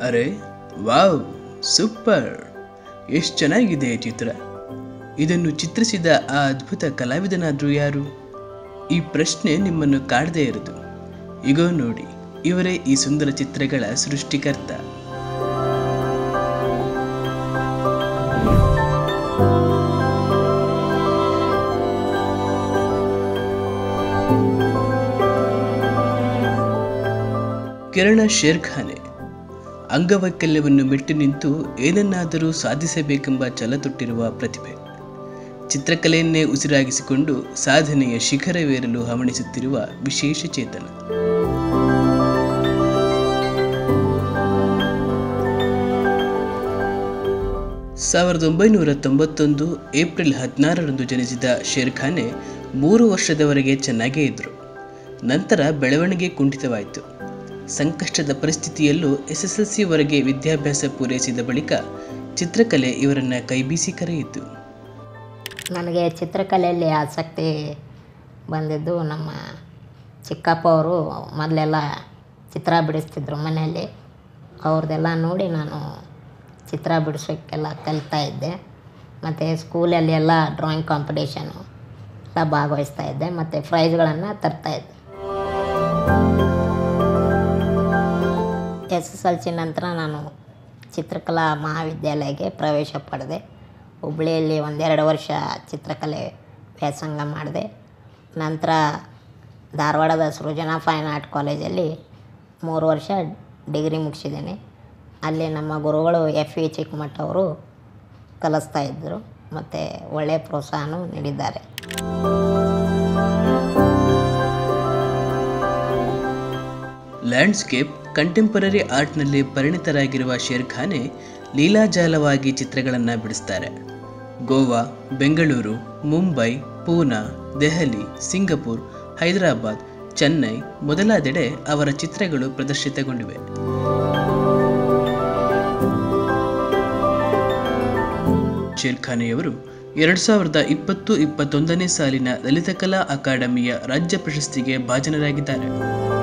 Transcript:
ಅರೆ wow super ಎಷ್ಟು ಚೆನ್ನಾಗಿದೆ ಈ ಚಿತ್ರ ಇದನ್ನು ಚಿತ್ರಿಸಿದ ಆ ಅದ್ಭುತ ಕಲಾವಿದನಾದ್ರು ಯಾರು ಈ ಪ್ರಶ್ನೆ ನಿಮ್ಮನ್ನು ಕಾಡದೇ ಇರದು ಇಗೋ ನೋಡಿ ಇವರೇ ಈ ಸುಂದರ ಚಿತ್ರಗಳ ಸೃಷ್ಟಿಕರ್ತ ಕಿರಣ ಶೇರ್ ಖಾನೆ ಅಂಗವೈಕಲ್ಯವನ್ನು ಮೆಟ್ಟಿ ನಿಂತು ಏನನ್ನಾದರೂ ಸಾಧಿಸಬೇಕೆಂಬ ಛಲ ತೊಟ್ಟಿರುವ ಪ್ರತಿಭೆ ಚಿತ್ರಕಲೆಯನ್ನೇ ಉಸಿರಾಗಿಸಿಕೊಂಡು ಸಾಧನೆಯ ಶಿಖರವೇರಲು ಹವಣಿಸುತ್ತಿರುವ ವಿಶೇಷ ಚೇತನ ಸಾವಿರದ ಒಂಬೈನೂರ ತೊಂಬತ್ತೊಂದು ಏಪ್ರಿಲ್ ಹದಿನಾರರಂದು ಜನಿಸಿದ ಶೇರ್ ಖಾನೆ ಮೂರು ವರ್ಷದವರೆಗೆ ಚೆನ್ನಾಗೇ ಇದ್ದರು ನಂತರ ಬೆಳವಣಿಗೆ ಕುಂಠಿತವಾಯಿತು ಸಂಕಷ್ಟದ ಪರಿಸ್ಥಿತಿಯಲ್ಲೂ ಎಸ್ ಎಸ್ ಎಲ್ ಸಿವರೆಗೆ ವಿದ್ಯಾಭ್ಯಾಸ ಪೂರೈಸಿದ ಬಳಿಕ ಚಿತ್ರಕಲೆ ಇವರನ್ನು ಕೈಬೀಸಿ ಕರೆಯಿತು ನನಗೆ ಚಿತ್ರಕಲೆಯಲ್ಲಿ ಆಸಕ್ತಿ ಬಂದಿದ್ದು ನಮ್ಮ ಚಿಕ್ಕಪ್ಪ ಅವರು ಮೊದಲೆಲ್ಲ ಚಿತ್ರ ಬಿಡಿಸ್ತಿದ್ರು ಮನೆಯಲ್ಲಿ ಅವ್ರದ್ದೆಲ್ಲ ನೋಡಿ ನಾನು ಚಿತ್ರ ಬಿಡಿಸೋಕ್ಕೆಲ್ಲ ಕಲಿತಾ ಇದ್ದೆ ಮತ್ತು ಸ್ಕೂಲಲ್ಲಿ ಎಲ್ಲ ಡ್ರಾಯಿಂಗ್ ಕಾಂಪಿಟೇಷನು ಎಲ್ಲ ಭಾಗವಹಿಸ್ತಾ ಇದ್ದೆ ಮತ್ತು ಪ್ರೈಸ್ಗಳನ್ನು ತರ್ತಾ ಇದ್ದೆ ಎಸ್ ಎಸ್ ಎಲ್ ಸಿ ನಂತರ ನಾನು ಚಿತ್ರಕಲಾ ಮಹಾವಿದ್ಯಾಲಯಕ್ಕೆ ಪ್ರವೇಶ ಪಡೆದೆ ಹುಬ್ಬಳ್ಳಿಯಲ್ಲಿ ಒಂದೆರಡು ವರ್ಷ ಚಿತ್ರಕಲೆ ವ್ಯಾಸಂಗ ಮಾಡಿದೆ ನಂತರ ಧಾರವಾಡದ ಸೃಜನಾ ಫೈನ್ ಆರ್ಟ್ ಕಾಲೇಜಲ್ಲಿ ಮೂರು ವರ್ಷ ಡಿಗ್ರಿ ಮುಗಿಸಿದ್ದೇನೆ ಅಲ್ಲಿ ನಮ್ಮ ಗುರುಗಳು ಎಫ್ ವಿ ಚಿಕ್ಕಮಠ ಅವರು ಕಲಿಸ್ತಾ ಇದ್ದರು ಮತ್ತು ಒಳ್ಳೆಯ ಪ್ರೋತ್ಸಾಹನೂ ನೀಡಿದ್ದಾರೆ ಲ್ಯಾಂಡ್ಸ್ಕೇಪ್ ಕಂಟೆಂಪರರಿ ಆರ್ಟ್ನಲ್ಲಿ ಪರಿಣಿತರಾಗಿರುವ ಶೇರ್ ಖಾನೆ ಲೀಲಾಜಾಲವಾಗಿ ಚಿತ್ರಗಳನ್ನು ಬಿಡಿಸ್ತಾರೆ ಗೋವಾ ಬೆಂಗಳೂರು ಮುಂಬೈ ಪೂನಾ ದೆಹಲಿ ಸಿಂಗಪುರ್ ಹೈದರಾಬಾದ್ ಚೆನ್ನೈ ಮೊದಲಾದೆಡೆ ಅವರ ಚಿತ್ರಗಳು ಪ್ರದರ್ಶಿತಗೊಂಡಿವೆ ಶೇರ್ ಖಾನೆಯವರು ಎರಡು ಸಾವಿರದ ಇಪ್ಪತ್ತು ಇಪ್ಪತ್ತೊಂದನೇ ಸಾಲಿನ ಲಲಿತ ಕಲಾ ಅಕಾಡೆಮಿಯ ರಾಜ್ಯ ಪ್ರಶಸ್ತಿಗೆ ಭಾಜನರಾಗಿದ್ದಾರೆ